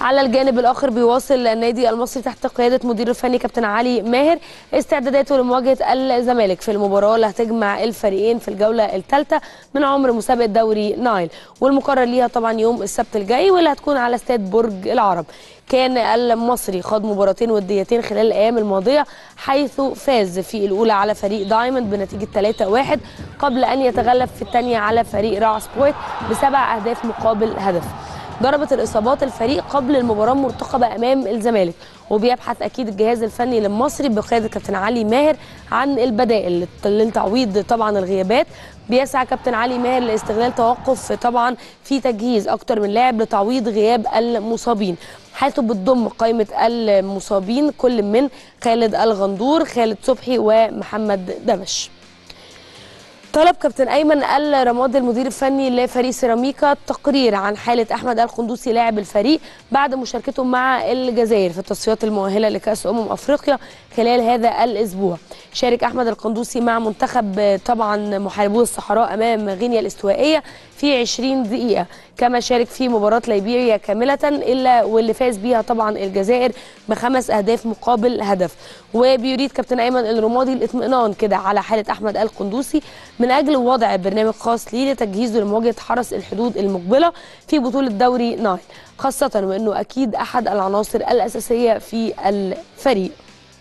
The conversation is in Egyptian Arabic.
على الجانب الاخر بيواصل النادي المصري تحت قياده مدير الفني كابتن علي ماهر استعداداته لمواجهه الزمالك في المباراه اللي هتجمع الفريقين في الجوله الثالثه من عمر مسابقه دوري نايل والمقرر ليها طبعا يوم السبت الجاي واللي هتكون على استاد برج العرب كان المصري خاض مباراتين وديتين خلال الايام الماضيه حيث فاز في الاولى على فريق دايموند بنتيجه 3-1 قبل ان يتغلب في الثانيه على فريق راع سبورت بسبع اهداف مقابل هدف ضربت الاصابات الفريق قبل المباراه مرتقبه امام الزمالك وبيبحث اكيد الجهاز الفني للمصري بقياده كابتن علي ماهر عن البدائل للتعويض طبعا الغيابات بيسعى كابتن علي ماهر لاستغلال توقف طبعا في تجهيز اكتر من لاعب لتعويض غياب المصابين حيث بتضم قائمه المصابين كل من خالد الغندور خالد صبحي ومحمد دمش طلب كابتن ايمن الرمادي المدير الفني لفريق سيراميكا تقرير عن حاله احمد القندوسي لاعب الفريق بعد مشاركته مع الجزائر في التصفيات المؤهله لكاس امم افريقيا خلال هذا الاسبوع شارك احمد القندوسي مع منتخب طبعا محاربو الصحراء امام غينيا الاستوائيه في 20 دقيقه كما شارك في مباراه ليبيريا كامله الا واللي فاز بيها طبعا الجزائر بخمس اهداف مقابل هدف وبيريد كابتن ايمن الرمادي الاطمئنان كده على حاله احمد القندوسي من اجل وضع برنامج خاص ليه لتجهيزه لمواجهه حرس الحدود المقبله في بطوله دوري نايل خاصه وانه اكيد احد العناصر الاساسيه في الفريق